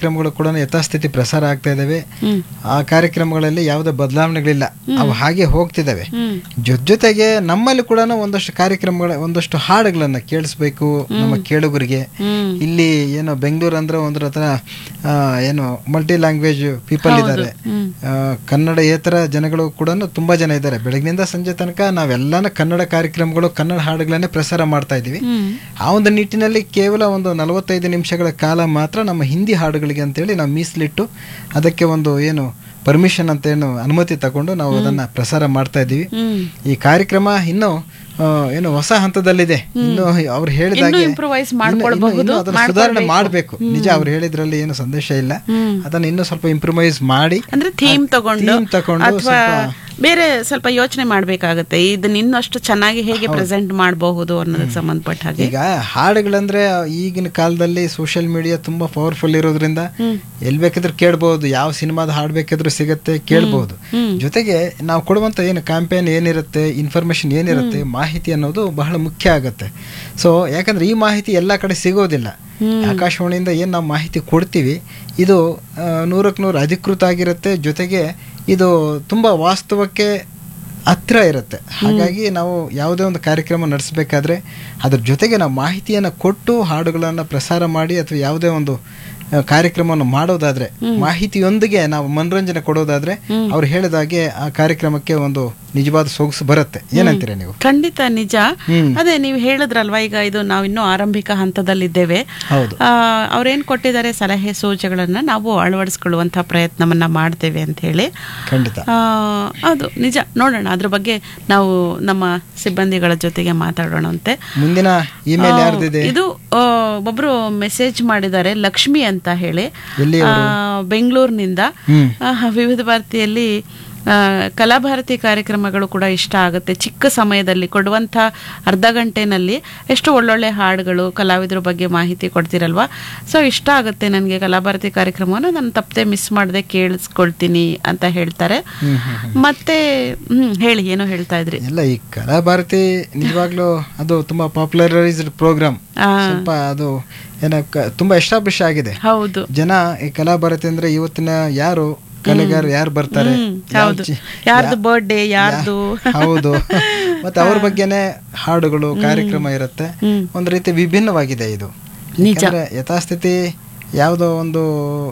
ಕಾರ್ಯಕ್ರಮಗಳು ಕೂಡ ಯಥಾಸ್ಥಿತಿ ಪ್ರಸಾರ ಆಗ್ತಾ ಇದ್ದಾವೆ ಹ್ಮ್ ಆ ಕಾರ್ಯಕ್ರಮಗಳಲ್ಲಿ ಯಾವುದೇ ಬದಲಾವಣೆಗಳಿಲ್ಲ ಅವು ಹಾಗೆ ಹೋಗ್ತಿದ್ದಾವೆ ಹ್ಮ್ ಜೊತೆ ಜೊತೆಗೆ ನಮ್ಮಲ್ಲಿ ಕೂಡ ಒಂದಷ್ಟು ಕಾರ್ಯಕ್ರಮಗಳ ಒಂದಷ್ಟು ಹಾಡುಗಳನ್ನ ಕೇಳಿಸ್ಬೇಕು ನಮ್ಮ ಕೇಳುಗರಿಗೆ ಹ್ಮ್ ಇಲ್ಲಿ ಏನು ಬೆಂಗಳೂರು ಅಂದ್ರೆ ಒಂದ್ರ ಹತ್ರ ಆ, ಏನು ಮಲ್ಟಿ ಲ್ಯಾಂಗ್ವೇಜ್ ಪೀಪಲ್ ಇದ್ದಾರೆ ಹ್ಮ್ ಆ, ಕನ್ನಡೇತರ ಜನಗಳು ಕೂಡ ತುಂಬಾ ಜನ ಇದ್ದಾರೆ ಬೆಳಗ್ಗಿನಿಂದ ಸಂಜೆ ತನಕ ನಾವೆಲ್ಲಾನ ಕನ್ನಡ ಕಾರ್ಯಕ್ರಮಗಳು ಕನ್ನಡ ಹಾಡುಗಳನ್ನೇ ಪ್ರಸಾರ ಮಾಡ್ತಾ ಇದೀವಿ ಹ್ಮ್ ಆ ಒಂದು ನಿಟ್ಟಿನಲ್ಲಿ ಕೇವಲ ಒಂದು ನಲವತ್ತೈದು ನಿಮಿಷಗಳ ಕಾಲ ಮಾತ್ರ ನಮ್ಮ ಹಿಂದಿ ಹಾಡುಗಳಿಗೆ ಅಂತೇಳಿ ನಾವು ಮೀಸಲಿಟ್ಟು ಅದಕ್ಕೆ ಒಂದು ಏನು ಪರ್ಮಿಷನ್ ಅಂತ ಏನು ಅನುಮತಿ ತಗೊಂಡು ನಾವು ಅದನ್ನ ಪ್ರಸಾರ ಮಾಡ್ತಾ ಇದ್ದೀವಿ ಹ್ಮ್ ಈ ಕಾರ್ಯಕ್ರಮ ಇನ್ನು ಆ, ಏನು ಹೊಸ ಹಂತದಲ್ಲಿದೆ ಇನ್ನು ಅವ್ರು ಹೇಳಿದಾಗೆ ಇನ್ನೂ improvise ಇನ್ನು- ಮಾಡ್ಕೊಳ್ಬಹುದು, ಇನ್ನು ಅದನ್ನ ಸುಧಾರಣೆ ಮಾಡಬೇಕು ನಿಜ ಅವ್ರು ಹೇಳಿದ್ರಲ್ಲಿ ಏನು ಸಂದೇಶ ಇಲ್ಲ ಹ್ಮ್ ಅದನ್ನ ಇನ್ನೂ ಸ್ವಲ್ಪ ಇಂಪ್ರೂವೈಸ್ ಮಾಡಿ ಅಂದ್ರೆ ಥೀಮ್ ತಗೊಂಡು theme ತಗೊಂಡು ಅಥವಾ ಸ್ವಲ್ಪ ಬೇರೆ ಸ್ವಲ್ಪ ಯೋಚನೆ ಮಾಡ್ಬೇಕಾಗತ್ತೆ ಇದನ್ನ ಇನ್ನಷ್ಟು ಚೆನ್ನಾಗಿ ಹೇಗೆ ಪ್ರೆಸೆಂಟ್ ಮಾಡಬಹುದು ಅನ್ನೋದಕ್ಕೆ ಸಂಬಂಧಪಟ್ಟ ಹಾಗೆ ಈಗ ಹಾಡುಗಳಂದ್ರೆ ಈಗಿನ ಕಾಲದಲ್ಲಿ ಸೋಷಿಯಲ್ ಮೀಡಿಯಾ ತುಂಬಾ ಪವರ್ಫುಲ್ ಇರೋದ್ರಿಂದ ಎಲ್ ಬೇಕಾದ್ರೂ ಕೇಳ್ಬಹುದು ಯಾವ ಸಿನಿಮಾದ ಹಾಡ್ ಬೇಕಾದ್ರೂ ಸಿಗತ್ತೆ ಕೇಳ್ಬಹುದು ಹ್ಮ್. ಜೊತೆಗೆ ನಾವು ಕೊಡುವಂತ ಏನು ಕ್ಯಾಂಪೇನ್ ಏನಿರುತ್ತೆ ಇನ್ಫಾರ್ಮೇಶನ್ ಏನಿರುತ್ತೆ ಮಾಹಿತಿ ಅನ್ನೋದು ಬಹಳ ಮುಖ್ಯ ಆಗತ್ತೆ ಸೊ ಯಾಕಂದ್ರೆ ಈ ಮಾಹಿತಿ ಎಲ್ಲಾ ಕಡೆ ಸಿಗೋದಿಲ್ಲ ಆಕಾಶವಾಣಿಯಿಂದ ಏನು ನಾವು ಮಾಹಿತಿ ಕೊಡ್ತೀವಿ ಇದು ಆ, ನೂರಕ್ಕೆ ನೂರು ಅಧಿಕೃತ ಆಗಿರುತ್ತೆ ಜೊತೆಗೆ ಇದು ತುಂಬಾ ವಾಸ್ತವಕ್ಕೆ ಹತ್ರ ಇರುತ್ತೆ ಹಾಗಾಗಿ ನಾವು ಯಾವುದೇ ಒಂದು ಕಾರ್ಯಕ್ರಮ ನಡೆಸಬೇಕಾದ್ರೆ ಅದ್ರ ಜೊತೆಗೆ ನಾವು ಮಾಹಿತಿಯನ್ನು ಕೊಟ್ಟು ಹಾಡುಗಳನ್ನು ಪ್ರಸಾರ ಮಾಡಿ ಅಥವಾ ಯಾವುದೇ ಒಂದು ಆ, ಕಾರ್ಯಕ್ರಮವನ್ನು ಮಾಡೋದಾದ್ರೆ ಮಾಹಿತಿಯೊಂದಿಗೆ ನಾವು ಮನೋರಂಜನೆ ಕೊಡೋದಾದ್ರೆ ಅವ್ರು ಹೇಳಿದಾಗೆ ಆ ಕಾರ್ಯಕ್ರಮಕ್ಕೆ ಒಂದು ನಿಜವಾದ ಸೊಗಸು ಬರುತ್ತೆ ಏನಂತೀರಾ ನೀವು ಖಂಡಿತ ನಿಜ ಹ್ಮ್. ಅದೇ ನೀವು ಹೇಳಿದ್ರಲ್ವಾ ಈಗ ಇದು ನಾವು ಇನ್ನೂ ಆರಂಭಿಕ ಹಂತದಲ್ಲಿದ್ದೇವೆ ಹೌದು ಆ, ಅವ್ರೇನ್ ಕೊಟ್ಟಿದ್ದಾರೆ ಸಲಹೆ ಸೂಚನೆಗಳನ್ನ ನಾವು ಅಳವಡಿಸ್ಕೊಳ್ಳುವಂತ ಪ್ರಯತ್ನವನ್ನ ಮಾಡ್ತೇವೆ ಅಂತ ಹೇಳಿ ಖಂಡಿತ ಆ, ಅದು ನಿಜ ನೋಡೋಣ ಅದ್ರ ಬಗ್ಗೆ ನಾವು ನಮ್ಮ ಸಿಬ್ಬಂದಿಗಳ ಜೊತೆಗೆ ಮಾತಾಡೋಣಂತೆ ಮುಂದಿನ ಇಮೇಲ್ ಯಾರ್ದಿದೆ ಇದು ಆ, ಒಬ್ರು ಮೆಸೇಜ್ ಮಾಡಿದ್ದಾರೆ ಲಕ್ಷ್ಮಿ ಅಂತ ಹೇಳಿ ಎಲ್ಲಿ ಆ, ಬೆಂಗಳೂರಿನಿಂದ ಹ್ಮ್ ಆ, ವಿವಿಧ ಭಾರತಿಯಲ್ಲಿ ಆ, ಕಲಾಭಾರತಿ ಕಾರ್ಯಕ್ರಮಗಳು ಕೂಡ ಇಷ್ಟ ಆಗುತ್ತೆ ಚಿಕ್ಕ ಸಮಯದಲ್ಲಿ ಕೊಡುವಂಥ ಅರ್ಧ ಗಂಟೆನಲ್ಲಿ ಎಷ್ಟು ಒಳ್ಳೊಳ್ಳೆ ಹಾಡುಗಳು ಕಲಾವಿದರ ಬಗ್ಗೆ ಮಾಹಿತಿ ಕೊಡ್ತಿರಲ್ವಾ ಸೊ ಇಷ್ಟ ಆಗುತ್ತೆ ನನಗೆ ಕಲಾಭಾರತಿ ಕಾರ್ಯಕ್ರಮವನ್ನು ನಾನು ತಪ್ಪದೆ ಮಿಸ್ ಮಾಡದೆ ಕೇಳಿಸ್ಕೊಳ್ತೀನಿ ಅಂತ ಹೇಳ್ತಾರೆ ಹ್ಮ್ ಹ್ಮ್ ಮತ್ತೆ ಹ್ಮ್ ಹೇಳಿ ಏನೋ ಹೇಳ್ತಾ ಇದ್ರಿ ಎಲ್ಲ ಈ ಕಲಾಭಾರತಿ ನಿಜವಾಗ್ಲೂ ಅದು ತುಂಬಾ ಪಾಪ್ಯುಲರೈಸ್ಡ್ ಪ್ರೋಗ್ರಾಮ್ ಆ, ಸ್ವಲ್ಪ ಅದು ಏನ ಕ- ತುಂಬಾ ಎಸ್ಟಾಬ್ಲಿಷ್ ಆಗಿದೆ ಹೌದು ಜನ ಈ ಕಲಾಭಾರತಿ ಅಂದ್ರೆ ಇವತ್ತಿನ ಯಾರು ಕಲೆಗಾರರು ಯಾರು ಬರ್ತಾರೆ ಹ್ಮ್, ಯಾವ ಹೌದು ಚಿ- ಯಾರ್ದು ಯಾ- ಬರ್ಡೇ ಯಾರ್ದು ಹೌದು ಮತ್ತೆ ಅವ್ರ ಬಗ್ಗೆನೇ ಹಾಡುಗಳು ಕಾರ್ಯಕ್ರಮ ಇರುತ್ತೆ ಹ್ಮ್ ಒಂದ್ ರೀತಿ ವಿಭಿನ್ನವಾಗಿದೆ ಇದು ನಿಜ. ಯಾಕಂದ್ರೆ ಯಥಾಸ್ಥಿತಿ ಯಾವುದೋ ಒಂದು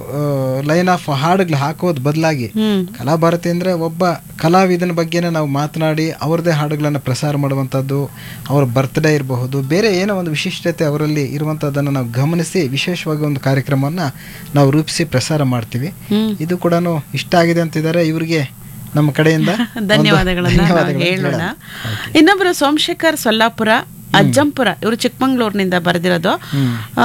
ಲೈನ್ ಆಫ್ ಹಾಡುಗಳು ಹಾಕೋದ್ ಬದಲಾಗಿ ಹ್ಮ್ ಕಲಾಭಾರತಿ ಅಂದ್ರೆ ಒಬ್ಬ ಕಲಾವಿದನ ಬಗ್ಗೆನೇ ನಾವು ಮಾತನಾಡಿ ಅವ್ರದ್ದೇ ಹಾಡುಗಳನ್ನು ಪ್ರಸಾರ ಮಾಡುವಂಥದ್ದು ಅವ್ರ ಬರ್ತ್ಡೇ ಇರಬಹುದು ಬೇರೆ ಏನೋ ಒಂದು ವಿಶಿಷ್ಟತೆ ಅವರಲ್ಲಿ ಇರುವಂಥದ್ದನ್ನು ನಾವು ಗಮನಿಸಿ ವಿಶೇಷವಾಗಿ ಒಂದು ಕಾರ್ಯಕ್ರಮವನ್ನು ನಾವು ರೂಪಿಸಿ ಪ್ರಸಾರ ಮಾಡ್ತೀವಿ ಹ್ಮ್ ಇದು ಕೂಡ ಇಷ್ಟ ಆಗಿದೆ ಅಂತಿದ್ದಾರೆ ಇವರಿಗೆ ನಮ್ಮ ಕಡೆಯಿಂದ ಒಂದು ಧನ್ಯವಾದಗಳನ್ನ ನಾವು ಧನ್ಯವಾದಗಳನ್ನ ಹೇಳೋಣ ಹೇಳೋಣ. ಇನ್ನೊಬ್ರು ಸೋಮಶೇಖರ್ ಸೊಲ್ಲಾಪುರ ಅಜ್ಜಂಪುರ ಇವರು ಚಿಕ್ಕಮಂಗ್ಳೂರಿನಿಂದ ಬರೆದಿರೋದು ಹ್ಮ್. ಆ,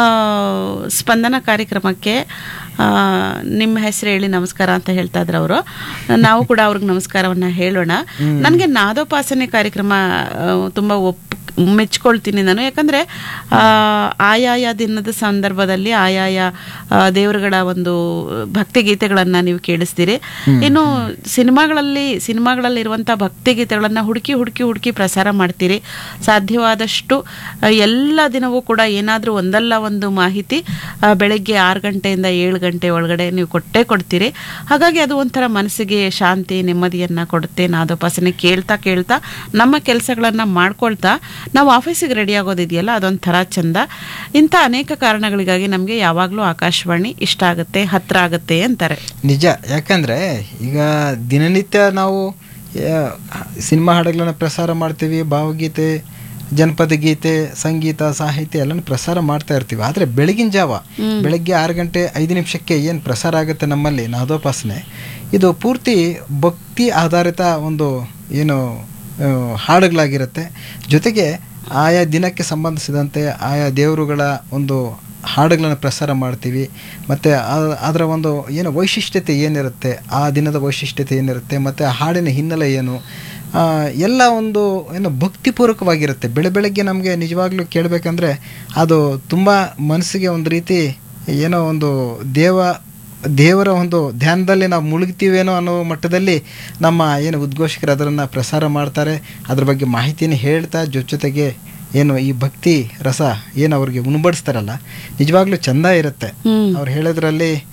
ಸ್ಪಂದನ ಕಾರ್ಯಕ್ರಮಕ್ಕೆ ಆ, ನಿಮ್ಮ ಹೆಸರು ಹೇಳಿ ನಮಸ್ಕಾರ ಅಂತ ಹೇಳ್ತಾ ಇದ್ರು ಅವರು ನಾವು ಕೂಡ ಅವ್ರಿಗೆ ನಮಸ್ಕಾರವನ್ನ ಹೇಳೋಣ ನನಗೆ ನಾದೋಪಾಸನೆ ಕಾರ್ಯಕ್ರಮ ಆ, ತುಂಬಾ ಒಪ್ ಮೆಚ್ಕೊಳ್ತೀನಿ ನಾನು ಯಾಕಂದ್ರೆ ಆ, ಆಯಾಯ ದಿನದ ಸಂದರ್ಭದಲ್ಲಿ ಆಯಾಯ ಆ, ದೇವರುಗಳ ಒಂದು ಭಕ್ತಿಗೀತೆಗಳನ್ನ ನೀವು ಕೇಳಿಸ್ತೀರಿ ಇನ್ನು ಸಿನಿಮಾಗಳಲ್ಲಿ ಸಿನಿಮಾಗಳಲ್ಲಿ ಇರುವಂಥ ಭಕ್ತಿಗೀತೆಗಳನ್ನ ಹುಡುಕಿ ಹುಡುಕಿ ಹುಡುಕಿ ಪ್ರಸಾರ ಮಾಡ್ತೀರಿ ಸಾಧ್ಯವಾದಷ್ಟು ಆ, ಎಲ್ಲ ದಿನವೂ ಕೂಡ ಏನಾದರೂ ಒಂದಲ್ಲ ಒಂದು ಮಾಹಿತಿ ಆ, ಬೆಳಗ್ಗೆ ಆರು ಗಂಟೆಯಿಂದ ಏಳು ಗಂಟೆ ಒಳಗಡೆ ನೀವು ಕೊಟ್ಟೇ ಕೊಡ್ತೀರಿ ಹಾಗಾಗಿ ಅದು ಒಂಥರ ಮನಸ್ಸಿಗೆ ಶಾಂತಿ ನೆಮ್ಮದಿಯನ್ನ ಕೊಡುತ್ತೆ ನಾದೋಪಾಸನೆ ಕೇಳ್ತಾ ಕೇಳ್ತಾ ನಮ್ಮ ಕೆಲಸಗಳನ್ನ ಮಾಡ್ಕೊಳ್ತಾ ನಾವು ಆಫೀಸಿಗೆ ರೆಡಿ ಆಗೋದಿದೆಯಲ್ಲ ಅದೊಂಥರ ಚಂದ ಇಂಥ ಅನೇಕ ಕಾರಣಗಳಿಗಾಗಿ ನಮಗೆ ಯಾವಾಗಲೂ ಆಕಾಶವಾಣಿ ಇಷ್ಟ ಆಗುತ್ತೆ ಹತ್ರ ಆಗುತ್ತೆ ಅಂತಾರೆ ನಿಜ ಯಾಕಂದ್ರೆ ಈಗ ದಿನನಿತ್ಯ ನಾವು ಆ, ಸಿನಿಮಾ ಹಾಡುಗಳನ್ನ ಪ್ರಸಾರ ಮಾಡ್ತೀವಿ ಭಾವಗೀತೆ ಜನಪದ ಗೀತೆ ಸಂಗೀತ ಸಾಹಿತ್ಯ ಎಲ್ಲನೂ ಪ್ರಸಾರ ಮಾಡ್ತಾ ಇರ್ತೀವಿ ಆದರೆ ಬೆಳಗಿನ ಜಾವ ಬೆಳಗ್ಗೆ ಆರು ಗಂಟೆ ಐದು ನಿಮಿಷಕ್ಕೆ ಏನು ಪ್ರಸಾರ ಆಗುತ್ತೆ ನಮ್ಮಲ್ಲಿ ನಾದೋಪಾಸನೆ ಇದು ಪೂರ್ತಿ ಭಕ್ತಿ ಆಧಾರಿತ ಒಂದು ಏನು ಆ, ಹಾಡುಗಳಾಗಿರುತ್ತೆ ಜೊತೆಗೆ ಆಯಾ ದಿನಕ್ಕೆ ಸಂಬಂಧಿಸಿದಂತೆ ಆಯಾ ದೇವರುಗಳ ಒಂದು ಹಾಡುಗಳನ್ನು ಪ್ರಸಾರ ಮಾಡ್ತೀವಿ ಮತ್ತು ಅದರ ಒಂದು ಏನು ವೈಶಿಷ್ಟ್ಯತೆ ಏನಿರುತ್ತೆ ಆ ದಿನದ ವೈಶಿಷ್ಟ್ಯತೆ ಏನಿರುತ್ತೆ ಮತ್ತು ಆ ಹಾಡಿನ ಹಿನ್ನೆಲೆ ಏನು ಆ, ಎಲ್ಲ ಒಂದು ಏನು ಭಕ್ತಿಪೂರ್ವಕವಾಗಿರುತ್ತೆ ಬೆಳೆ ಬೆಳಗ್ಗೆ ನಮಗೆ ನಿಜವಾಗ್ಲೂ ಕೇಳಬೇಕಂದ್ರೆ ಅದು ತುಂಬ ಮನಸ್ಸಿಗೆ ಒಂದು ರೀತಿ ಏನೋ ಒಂದು ದೇವ ದೇವರ ಒಂದು ಧ್ಯಾನದಲ್ಲಿ ನಾವು ಮುಳುಗ್ತೀವೇನೋ ಅನ್ನೋ ಮಟ್ಟದಲ್ಲಿ ನಮ್ಮ ಏನು ಉದ್ಘೋಷಕರು ಅದನ್ನು ಪ್ರಸಾರ ಮಾಡ್ತಾರೆ ಅದ್ರ ಬಗ್ಗೆ ಮಾಹಿತಿನ ಹೇಳ್ತಾ ಜೊತೆ ಜೊತೆಗೆ ಏನು ಈ ಭಕ್ತಿ ರಸ ಏನು ಅವ್ರಿಗೆ ಉಣಬಡಿಸ್ತಾರಲ್ಲ ನಿಜವಾಗ್ಲೂ ಚಂದ ಇರುತ್ತೆ ಹ್ಮ್ ಅವ್ರು ಹೇಳೋದ್ರಲ್ಲಿ